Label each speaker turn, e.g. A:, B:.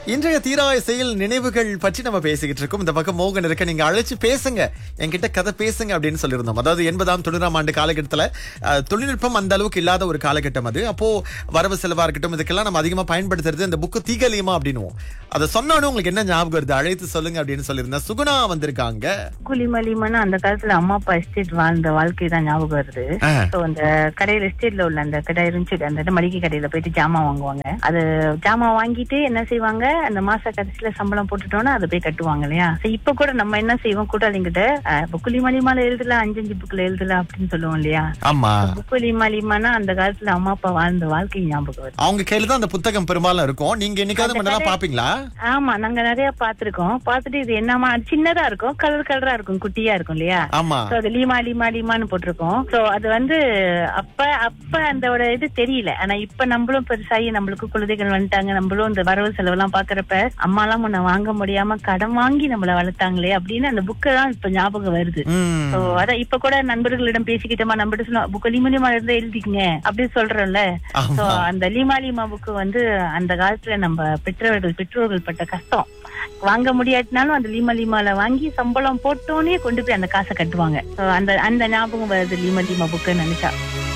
A: இன்றைய தீராய செயல் நினைவுகள் பற்றி நம்ம பேசிக்கிட்டு இருக்கோம் இந்த பக்கம் மோகன் இருக்க நீங்க அழைச்சு பேசுங்க என்கிட்ட கதை பேசுங்க அப்படின்னு சொல்லியிருந்தோம் அதாவது எண்பதாம் தொண்ணூறாம் ஆண்டு காலகட்டத்துல அஹ், தொழில்நுட்பம் அந்த அளவுக்கு இல்லாத ஒரு காலகட்டம் அது அப்போ வரவு செலவா இருக்கட்டும் இதுக்கெல்லாம் நம்ம அதிகமா பயன்படுத்துறது இந்த புக்கு தீகலியமா அப்படின்னுவோம் அதை சொன்னாலும் உங்களுக்கு என்ன ஞாபகம் வருது அழைத்து சொல்லுங்க அப்படின்னு சொல்லியிருந்தேன் சுகுணா வந்திருக்காங்க
B: குலிமலிமன்னு அந்த காலத்துல அம்மா அப்பா எஸ்டேட் வாழ்ந்த வாழ்க்கை தான் ஞாபகம் வருது
A: ஆ.
B: சோ அந்த கடையில எஸ்டேட்ல உள்ள அந்த கடை இருந்துச்சு அந்த மளிகை கடையில போயிட்டு ஜாமான் வாங்குவாங்க அது ஜாமான் வாங்கிட்டு என்ன செய்வாங்க அந்த மாச கடைசியில சம்பளம் போட்டுட்டோம்னா அதை போய் கட்டுவாங்க இல்லையா So இப்ப கூட நம்ம என்ன செய்வோம் கூட்டாளிங்கிட்ட புக்குலி மலிமால எழுதல அஞ்சு அஞ்சு புக்குல எழுதல அப்படின்னு சொல்லுவோம் இல்லையா
A: ஆமா
B: புக்குலி மலிமானா அந்த காலத்துல அம்மா அப்பா வாழ்ந்த வாழ்க்கை ஞாபகம் வருது
A: அவங்க கையில தான் அந்த புத்தகம் பெரும்பாலும் இருக்கும் நீங்க என்னைக்காவது மட்டும் பாப்பீங்களா
B: ஆமா நாங்க நிறைய பாத்திருக்கோம் பாத்துட்டு இது என்னமா சின்னதா இருக்கும் கலர் கலரா இருக்கும் குட்டியா இருக்கும் இல்லையா
A: ஆமா
B: So, அது லீமா லீமா லீமான்னு போட்டிருக்கோம் சோ அது வந்து அப்ப அப்ப அந்த இது தெரியல ஆனா இப்ப நம்மளும் பெருசாகி நம்மளுக்கு குழந்தைகள் வந்துட்டாங்க நம்மளும் இந்த வரவு செலவு எல்லாம் பாக்குறப்ப அம்மா எல்லாம் முன்ன வாங்க முடியாம கடன் வாங்கி நம்மள வளர்த்தாங்களே அப்படின்னு அந்த புக்கு தான் இப்ப ஞாபகம் வருது
A: ம்
B: சோ அதான் இப்ப கூட நண்பர்களிடம் பேசிக்கிட்டோமா நம்பிட்டு சொன்னோம் புக்கு லீமா லீமா இருந்தா எழுதிக்கங்க அப்படின்னு சொல்றோம்ல சோ
A: ஆமா
B: அந்த லீமா லீமா புக்கு வந்து அந்த காலத்துல நம்ம பெற்றோர்கள் பெற்றோர்கள் பட்ட கஷ்டம் வாங்க முடியாட்டினாலும் அந்த லீமா லீமால வாங்கி சம்பளம் போட்டோன்னே கொண்டு போய் அந்த காசை கட்டுவாங்க So, அந்த அந்த ஞாபகம் வருது லீமா லீமா புக்குன்னு நினைச்சா